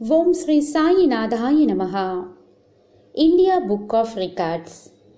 ఓం శ్రీ సాయినాథాయ నమ India book of records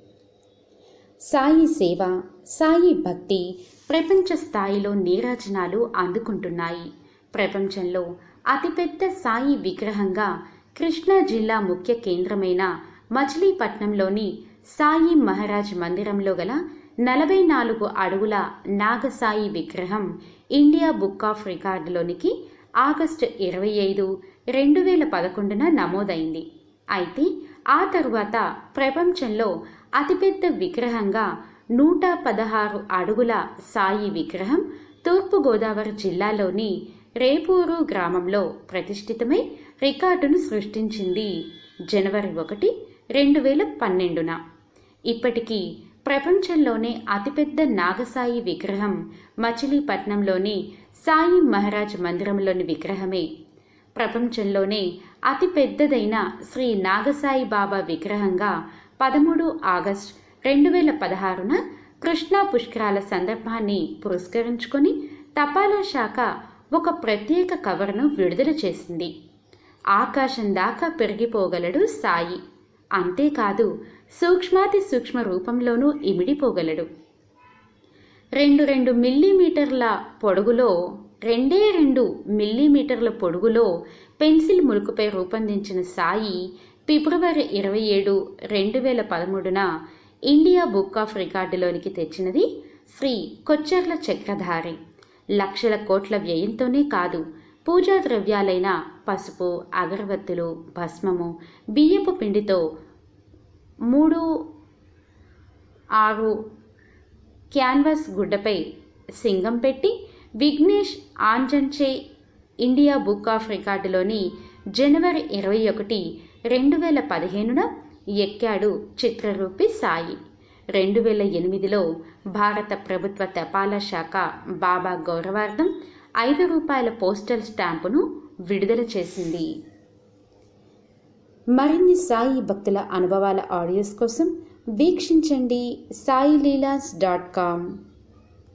Sai సేవ సాయి భక్తి ప్రపంచ స్థాయిలో నీరాజనాలు అందుకుంటున్నాయి ప్రపంచంలో అతిపెద్ద సాయి విగ్రహంగా కృష్ణా జిల్లా ముఖ్య కేంద్రమైన మచిలీపట్నంలోని సాయి మహారాజ్ మందిరంలో గల నలభై నాలుగు అడుగుల నాగసాయి విగ్రహం ఇండియా బుక్ ఆఫ్ రికార్డులోనికి ఆగస్టు ఇరవై ఐదు రెండు వేల పదకొండున నమోదైంది అయితే ఆ తరువాత ప్రపంచంలో అతిపెద్ద విగ్రహంగా నూట పదహారు అడుగుల సాయి విగ్రహం తూర్పుగోదావరి జిల్లాలోని రేపూరు గ్రామంలో ప్రతిష్ఠితమై రికార్డును సృష్టించింది జనవరి ఒకటి రెండు వేల పన్నెండున ఇప్పటికీ ప్రపంచంలోనే అతిపెద్ద నాగసాయి విగ్రహం మచిలీపట్నంలోని సాయి మహారాజ్ మందిరంలోని విగ్రహమే ప్రపంచంలోనే అతిపెద్దదైన శ్రీ నాగసాయి బాబా విగ్రహంగా పదమూడు ఆగస్ట్ రెండు వేల పదహారున కృష్ణా పుష్కరాల సందర్భాన్ని పురస్కరించుకొని తపాలా శాఖ ఒక ప్రత్యేక కవర్ను విడుదల చేసింది ఆకాశం దాకా పెరిగిపోగలడు సాయి అంతేకాదు సూక్ష్మాతి సూక్ష్మ రూపంలోనూ ఇమిడిపోగలడు రెండు రెండు మిల్లీమీటర్ల పొడుగులో రెండే రెండు మిల్లీమీటర్ల పొడుగులో పెన్సిల్ ములుకుపై రూపొందించిన సాయి ఫిబ్రవరి ఇరవై ఏడు రెండు వేల పదమూడున ఇండియా బుక్ ఆఫ్ రికార్డులోనికి తెచ్చినది శ్రీ కొచ్చెర్ల చక్రధారి లక్షల కోట్ల వ్యయంతోనే కాదు పూజా ద్రవ్యాలైన పసుపు అగరబత్తులు భస్మము బియ్యపు పిండితో మూడు ఆరు క్యాన్వాస్ గుడ్డపై సింగం పెట్టి విఘ్నేష్ ఆంజన్చే ఇండియా బుక్ ఆఫ్ రికార్డులోని జనవరి ఇరవై ఒకటి రెండు వేల పదిహేనున ఎక్కాడు చిత్రరూపి సాయి రెండు వేల ఎనిమిదిలో భారత ప్రభుత్వ తపాలా శాఖ బాబా గౌరవార్థం ఐదు రూపాయల పోస్టల్ స్టాంపును విడుదల చేసింది మరిన్ని సాయి భక్తుల అనుభవాల ఆడియోస్ కోసం వీక్షించండి సాయి లీలాస్ డాట్ కామ్